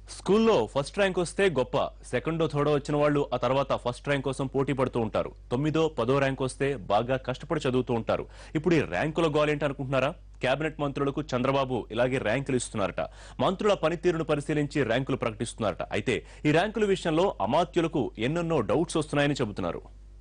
స్కూల్లో first rank వస్తే గొప్ప సెకండో థర్డో వచ్చిన వాళ్ళు ఆ తర్వాత ఫస్ట్ ర్యాంక్ కోసం పోటీ పడుతూ ఉంటారు తొమ్మిదో పదో ర్యాంక్ వస్తే బాగా కష్టపడి చదువుతూ ఉంటారు ఇప్పుడు ఈ ర్యాంకుల గోలేంటి అనుకుంటున్నారా కేబినెట్ మంత్రులకు చంద్రబాబు ఇలాగే ర్యాంకులు ఇస్తున్నారట మంత్రుల పనితీరును పరిశీలించి ర్యాంకులు ప్రకటిస్తున్నారట అయితే ఈ ర్యాంకుల విషయంలో అమాత్యులకు ఎన్నెన్నో డౌట్స్ వస్తున్నాయని చెబుతున్నారు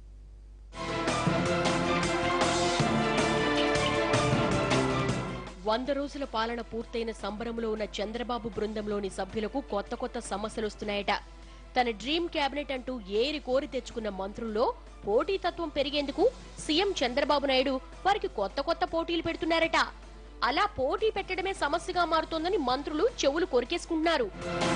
వంద రోజుల పాలన పూర్తయిన సంబరంలో ఉన్న చంద్రబాబు బృందంలోని సభ్యులకు కొత్త కొత్త సమస్యలు వస్తున్నాయట తన డ్రీమ్ కేబినెట్ అంటూ ఏరి కోరి తెచ్చుకున్న మంత్రుల్లో పోటీతత్వం పెరిగేందుకు సీఎం చంద్రబాబు నాయుడు వారికి కొత్త కొత్త పోటీలు పెడుతున్నారట అలా పోటీ పెట్టడమే సమస్యగా మారుతోందని మంత్రులు చెవులు కొరికేసుకుంటున్నారు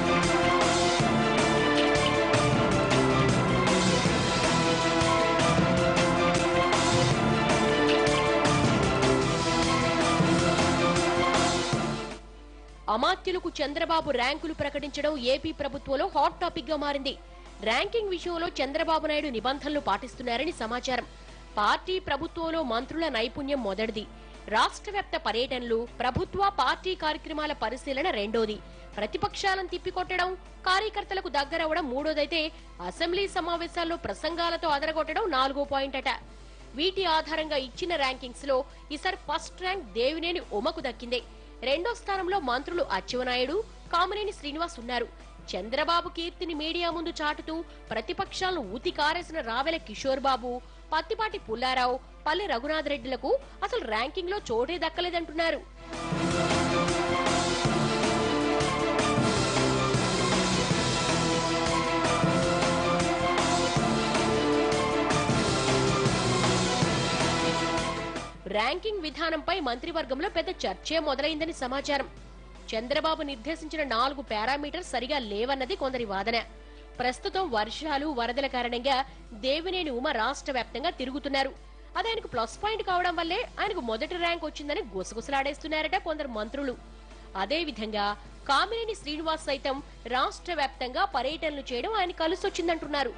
అమాత్యులకు చంద్రబాబు ర్యాంకులు ప్రకటించడం ఏపీ ప్రభుత్వంలో హాట్ టాపిక్ గా మారింది ర్యాంకింగ్ విషయంలో చంద్రబాబు నాయుడు నిబంధనలు పాటిస్తున్నారని సమాచారం పార్టీ ప్రభుత్వంలో మంత్రుల నైపుణ్యం మొదటిది రాష్ట్ర వ్యాప్త పర్యటనలు ప్రభుత్వ పార్టీ కార్యక్రమాల పరిశీలన రెండోది ప్రతిపక్షాలను తిప్పికొట్టడం కార్యకర్తలకు దగ్గరవడం మూడోదైతే అసెంబ్లీ సమావేశాల్లో ప్రసంగాలతో అదరగొట్టడం నాలుగో పాయింట్ అట వీటి ఆధారంగా ఇచ్చిన ర్యాంకింగ్స్ లో ఈసారి ఫస్ట్ ర్యాంక్ దేవినేని ఉమకు దక్కిందే రెండో స్థానంలో మంత్రులు అచ్చెవనాయుడు కామినేని శ్రీనివాస్ ఉన్నారు చంద్రబాబు కీర్తిని మీడియా ముందు చాటుతూ ప్రతిపక్షాలను ఊతి కారేసిన రావెల కిషోర్ బాబు పత్తిపాటి పుల్లారావు పల్లె రఘునాథ్ రెడ్డిలకు అసలు ర్యాంకింగ్ లో చోటే దక్కలేదంటున్నారు ర్యాంకింగ్ విధానంపై మంత్రివర్గంలో పెద్ద చర్చే మొదలైందని సమాచారం చంద్రబాబు నిర్దేశించిన నాలుగు పారామీటర్ సరిగా లేవన్నది కొందరి వాదన ప్రస్తుతం వర్షాలు వరదల కారణంగా దేవినేని ఉమ రాష్ట్ర వ్యాప్తంగా తిరుగుతున్నారు అది ఆయనకు ప్లస్ పాయింట్ కావడం వల్లే ఆయనకు మొదటి ర్యాంక్ వచ్చిందని గుసగుసలాడేస్తున్నారట కొందరు మంత్రులు అదే విధంగా కామినేని శ్రీనివాస్ సైతం రాష్ట్ర వ్యాప్తంగా పర్యటనలు చేయడం ఆయన కలిసొచ్చిందంటున్నారు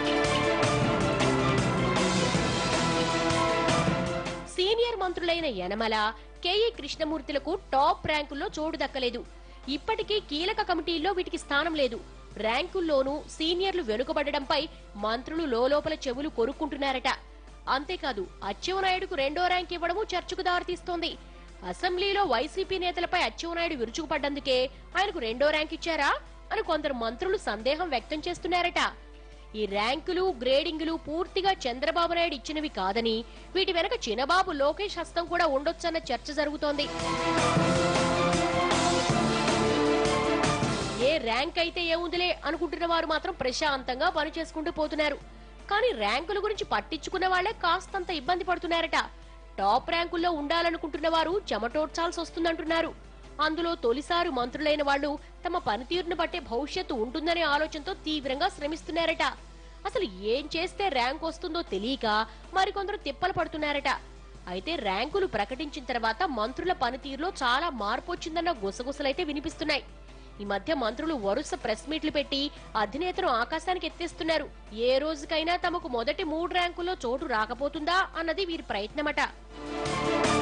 సీనియర్ మంత్రులైన యనమల కేఈ కృష్ణమూర్తులకు టాప్ ర్యాంకుల్లో చోటు దక్కలేదు ఇప్పటికీ కీలక కమిటీల్లో వీటికి స్థానం లేదు ర్యాంకుల్లోనూ సీనియర్లు వెనుకబడడంపై మంత్రులు లోలోపల చెవులు కొరుక్కుంటున్నారట అంతేకాదు అచ్చెవనాయుడుకు రెండో ర్యాంక్ ఇవ్వడము చర్చకు దారితీస్తోంది అసెంబ్లీలో వైసీపీ నేతలపై అచ్చెవనాయుడు విరుచుకుపడ్డందుకే ఆయనకు రెండో ర్యాంక్ ఇచ్చారా అని కొందరు మంత్రులు సందేహం వ్యక్తం చేస్తున్నారట ఈ ర్యాంకులు గ్రేడింగులు పూర్తిగా చంద్రబాబు నాయుడు ఇచ్చినవి కాదని వీటి వెనక చినబాబు లోకేష్ హస్తం కూడా ఉండొచ్చన్న చర్చ జరుగుతోంది ఏ ర్యాంక్ అయితే ఏముందిలే అనుకుంటున్న వారు మాత్రం ప్రశాంతంగా పనిచేసుకుంటూ పోతున్నారు కానీ ర్యాంకుల గురించి పట్టించుకున్న వాళ్లే కాస్తంత ఇబ్బంది పడుతున్నారట టాప్ ర్యాంకుల్లో ఉండాలనుకుంటున్న వారు చెమటోడ్చాల్సి వస్తుందంటున్నారు అందులో తొలిసారి మంత్రులైన వాళ్ళు తమ పనితీరును బట్టే భవిష్యత్తు ఉంటుందనే ఆలోచనతో తీవ్రంగా శ్రమిస్తున్నారట అసలు ఏం చేస్తే ర్యాంక్ వస్తుందో తెలియక మరికొందరు తిప్పలు పడుతున్నారట అయితే ర్యాంకులు ప్రకటించిన తర్వాత మంత్రుల పనితీరులో చాలా మార్పు వచ్చిందన్న గుసగుసలైతే వినిపిస్తున్నాయి ఈ మధ్య మంత్రులు వరుస ప్రెస్ మీట్లు పెట్టి అధినేతను ఆకాశానికి ఎత్తేస్తున్నారు ఏ రోజుకైనా తమకు మొదటి మూడు ర్యాంకుల్లో చోటు రాకపోతుందా అన్నది వీరి ప్రయత్నమట